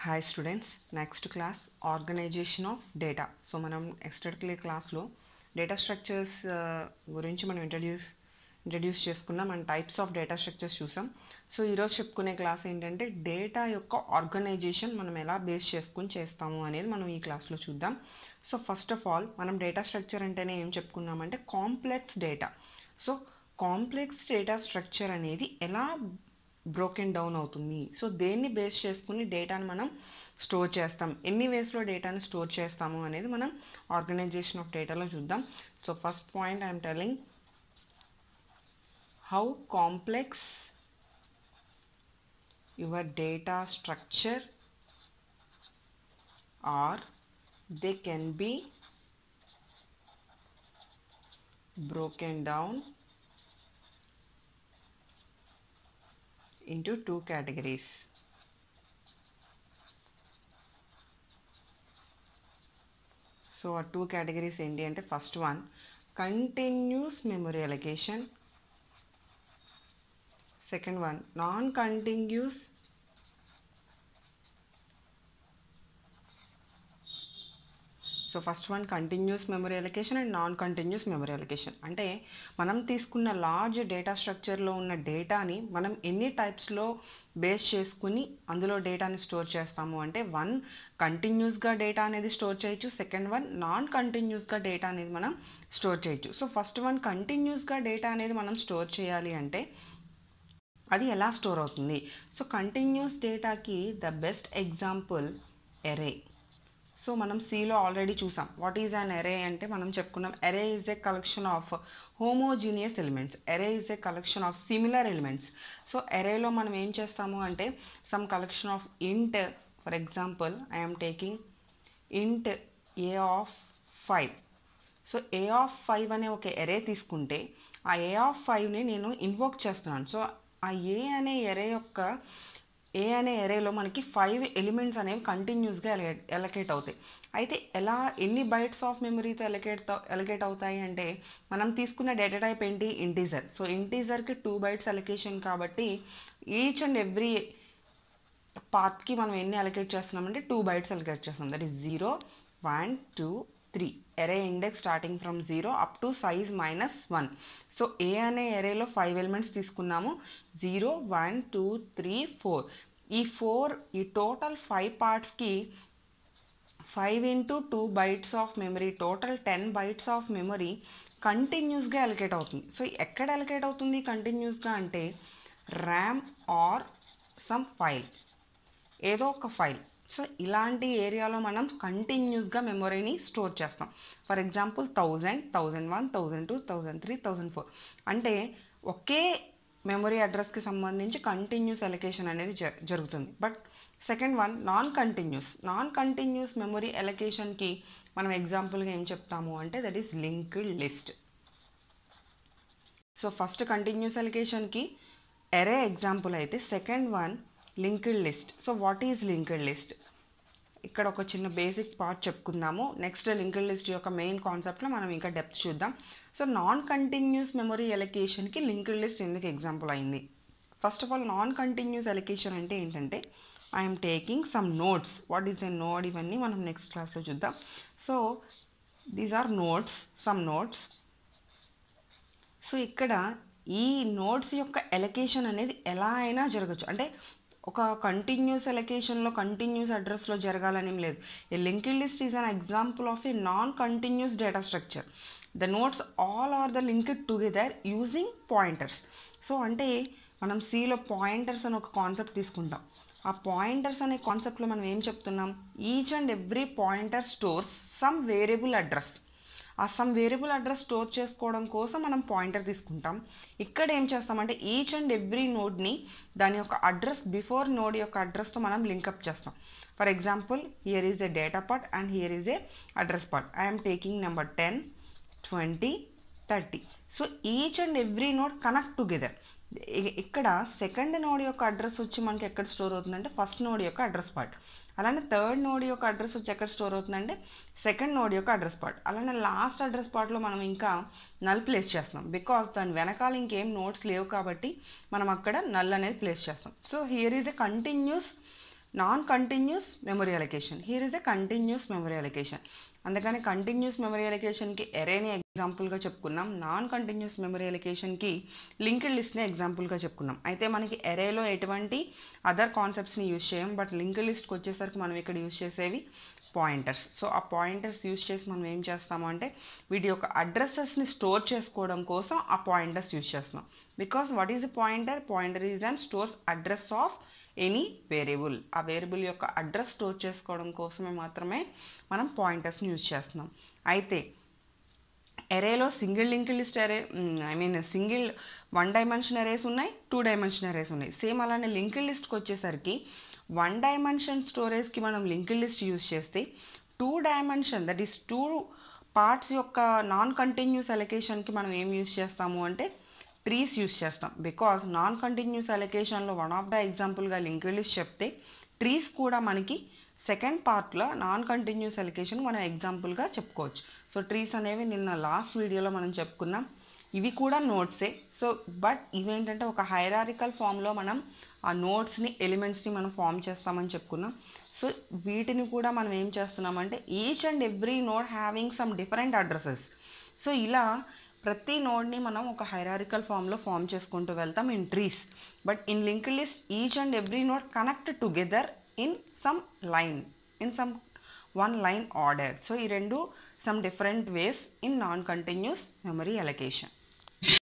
Hi students next class organization of data so మనం ఎక్స్టర్క్లీ క్లాస్లో డేటా స్ట్రక్చర్స్ గురించి మనం ఇంట్రడ్యూస్ ఇంట్రడ్యూస్ చేసుకున్నాం and types of data structures చూసాం సో ఈరోజు చెప్పుకునే క్లాస్ ఏంటంటే డేటా యొక్క ఆర్గనైజేషన్ మనం ఎలా బేస్ చేసుకుని చేస్తాము అనేది మనం ఈ క్లాస్లో చూద్దాం సో ఫస్ట్ ఆఫ్ ఆల్ మనం డేటా స్ట్రక్చర్ అంటేనే ఏం చెప్పుకున్నామంటే complex data so complex data structure అనేది ఎలా బ్రోకెన్ డౌన్ అవుతుంది సో దేన్ని బేస్ చేసుకుని డేటాను మనం స్టోర్ చేస్తాం ఎన్ని వేస్లో డేటాను స్టోర్ చేస్తాము అనేది మనం ఆర్గనైజేషన్ ఆఫ్ డేటాలో చూద్దాం so first point I'm telling how complex your data structure are they can be broken down into two categories. So ఆ టూ కేటగిరీస్ ఏంటి అంటే first one continuous memory allocation second one non continuous so first one continuous memory allocation and non continuous memory allocation అంటే మనం తీసుకున్న large data స్ట్రక్చర్లో ఉన్న డేటాని మనం ఎన్ని టైప్స్లో బేస్ చేసుకుని అందులో డేటాని స్టోర్ చేస్తాము అంటే వన్ కంటిన్యూస్గా డేటా అనేది స్టోర్ చేయొచ్చు సెకండ్ వన్ నాన్ కంటిన్యూస్గా డేటా అనేది మనం స్టోర్ చేయొచ్చు సో ఫస్ట్ వన్ కంటిన్యూస్గా డేటా అనేది మనం స్టోర్ చేయాలి అంటే అది ఎలా స్టోర్ అవుతుంది సో కంటిన్యూస్ డేటాకి the best example array so మనం సిలో ఆల్రెడీ చూసాం వాట్ ఈజ్ అన్ ఎరే అంటే మనం చెప్పుకున్నాం array is a collection of homogeneous elements array is a collection of similar elements so ఎరేలో మనం ఏం చేస్తాము అంటే some collection of int for example I'm taking int A of five so A of five అనే ఒక ఎరే తీసుకుంటే ఆ ఏ of ఫైవ్ని నేను ఇన్వోక్ చేస్తున్నాను సో ఆ ఏ అనే ఎరే యొక్క ఏ అనే ఎరేలో మనకి ఫైవ్ ఎలిమెంట్స్ అనేవి కంటిన్యూస్గా ఎలకేట్ ఎలకేట్ అవుతాయి అయితే ఎలా ఎన్ని బైట్స్ ఆఫ్ మెమరీతో ఎలకేట్ ఎలకేట్ అవుతాయి అంటే మనం తీసుకున్న డేటా టైప్ ఏంటి ఇంటీజర్ సో ఇంటీజర్కి టూ బైట్స్ అలొకేషన్ కాబట్టి ఈచ్ అండ్ ఎవ్రీ పార్ట్కి మనం ఎన్ని అలొకేట్ చేస్తున్నామంటే టూ బైట్స్ అలొకేట్ చేస్తాం that is zero one two three array index starting from zero up to size minus one so A అనే ఎరేలో ఫైవ్ ఎలిమెంట్స్ తీసుకున్నాము zero one two three four ఈ four ఈ టోటల్ ఫైవ్ పార్ట్స్కి five into two bytes of memory total ten bytes of memory కంటిన్యూస్గా allocate అవుతుంది so ఎక్కడ allocate అవుతుంది కంటిన్యూస్గా అంటే ర్యామ్ ఆర్ సమ్ ఫైల్ ఏదో ఒక ఫైల్ సో ఇలాంటి ఏరియాలో మనం కంటిన్యూస్గా మెమొరీని స్టోర్ చేస్తాం for example thousand thousand one thousand two thousand three thousand four అంటే ఒకే మెమరీ అడ్రస్కి సంబంధించి కంటిన్యూస్ ఎలకేషన్ అనేది జ జరుగుతుంది but second one non continuous non continuous memory ఎలకేషన్కి మనం ఎగ్జాంపుల్గా ఏం చెప్తాము అంటే that is linked list so first continuous ఎలకేషన్కి ఎరే ఎగ్జాంపుల్ అయితే second one linked list so what is linked list ఇక్కడ ఒక చిన్న బేసిక్ పార్ట్ చెప్పుకుందాము నెక్స్ట్ లింక్డ్ లిస్ట్ యొక్క మెయిన్ కాన్సెప్ట్లో మనం ఇంకా డెప్త్ చూద్దాం సో నాన్ కంటిన్యూస్ మెమరీ ఎలకేషన్కి లింక్డ్ లిస్ట్ ఎందుకు ఎగ్జాంపుల్ అయింది first of all non continuous allocation అంటే ఏంటంటే I'm taking some nodes what is a node ఇవన్నీ మనం నెక్స్ట్ క్లాస్లో చూద్దాం so these are nodes some nodes so ఇక్కడ ఈ నోట్స్ యొక్క ఎలకేషన్ అనేది ఎలా అయినా జరగచ్చు అంటే ఒక కంటిన్యూస్ ఎలకేషన్లో కంటిన్యూస్ అడ్రస్లో జరగాలని లేదు a linked list is an example of a non continuous data structure the nodes all are the linked together using pointers so అంటే మనం సిలో పాయింటర్స్ అని ఒక కాన్సెప్ట్ తీసుకుంటాం ఆ పాయింటర్స్ అనే కాన్సెప్ట్లో మనం ఏం చెప్తున్నాం each and every pointer stores some variable address ఆ సమ్ వేరియబుల్ అడ్రస్ స్టోర్ చేసుకోవడం కోసం మనం పాయింటర్ తీసుకుంటాం ఇక్కడ ఏం చేస్తామంటే ఈచ్ అండ్ ఎవ్రీ నోడ్ని దాని యొక్క అడ్రస్ బిఫోర్ నోడ్ యొక్క అడ్రస్తో మనం లింకప్ చేస్తాం for example here is a data part and here is a address part I'm taking number ten twenty thirty so each and every node connect together ఇక్కడ second node యొక్క address వచ్చి మనకి ఎక్కడ store అవుతుందంటే first node యొక్క address part అలానే third node యొక్క address వచ్చి ఎక్కడ స్టోర్ అవుతుందంటే సెకండ్ నోడ్ యొక్క అడ్రస్ పార్ట్ అలానే లాస్ట్ అడ్రస్ పార్ట్లో మనం ఇంకా నల్ ప్లేస్ చేస్తున్నాం బికాస్ దాని వెనకాల ఇంకేం నోట్స్ లేవు కాబట్టి మనం అక్కడ నల్ అనేది ప్లేస్ చేస్తాం so here is a continuous non continuous memory allocation here is a continuous memory allocation అందుకని కంటిన్యూస్ మెమరీ అలొకేషన్కి ఎరేని ఎగ్జాంపుల్గా చెప్పుకున్నాం నాన్ కంటిన్యూస్ మెమరీ అలొకేషన్కి లింక్డ్ లిస్ట్ని ఎగ్జాంపుల్గా చెప్పుకున్నాం అయితే మనకి ఎరేలో ఎటువంటి అదర్ కాన్సెప్ట్స్ని యూజ్ చేయం బట్ లింక్డ్ లిస్ట్కి వచ్చేసరికి మనం ఇక్కడ యూజ్ చేసేవి పాయింటర్స్ సో ఆ పాయింటర్స్ యూజ్ చేసి మనం ఏం చేస్తాము అంటే వీటి యొక్క అడ్రస్సెస్ని స్టోర్ చేసుకోవడం కోసం ఆ పాయింటర్స్ యూజ్ చేస్తున్నాం because what is a pointer pointer is and stores address of any variable ఆ వేరియబుల్ యొక్క అడ్రస్ స్టోర్ చేసుకోవడం కోసమే మాత్రమే మనం పాయింటర్స్ని యూజ్ చేస్తున్నాం అయితే ఎరేలో single link list array I mean single one dimension arrays ఉన్నాయి టూ డైమెన్షన్ ఎరేస్ ఉన్నాయి సేమ్ అలానే లింక్ లిస్ట్కి వచ్చేసరికి వన్ డైమెన్షన్ స్టోరేజ్కి మనం లింక్ లిస్ట్ యూజ్ చేస్తే two dimension that is two parts యొక్క నాన్ కంటిన్యూస్ అలొకేషన్కి మనం ఏం యూజ్ చేస్తాము అంటే ట్రీస్ యూజ్ చేస్తాం బికాస్ నాన్ కంటిన్యూస్ అలొకేషన్లో వన్ ఆఫ్ ద ఎగ్జాంపుల్గా లింక్ లిస్ట్ చెప్తే ట్రీస్ కూడా మనకి సెకండ్ పార్ట్లో నాన్ కంటిన్యూస్ అలొకేషన్ మనం ఎగ్జాంపుల్గా చెప్పుకోవచ్చు సో ట్రీస్ అనేవి నిన్న లాస్ట్ వీడియోలో మనం చెప్పుకున్నాం ఇవి కూడా నోట్సే సో బట్ ఇవేంటంటే ఒక హైరారికల్ ఫామ్లో మనం ఆ నోట్స్ని ఎలిమెంట్స్ని మనం ఫామ్ చేస్తామని చెప్పుకున్నాం సో వీటిని కూడా మనం ఏం చేస్తున్నామంటే each and every node having some different addresses so ఇలా ప్రతి నోడ్ని మనం ఒక హైరారికల్ ఫామ్లో ఫామ్ చేసుకుంటూ వెళ్తాం in trees but in link list each and every node connect together in some line in some one line order so ఈ రెండు some different ways in non continuous memory allocation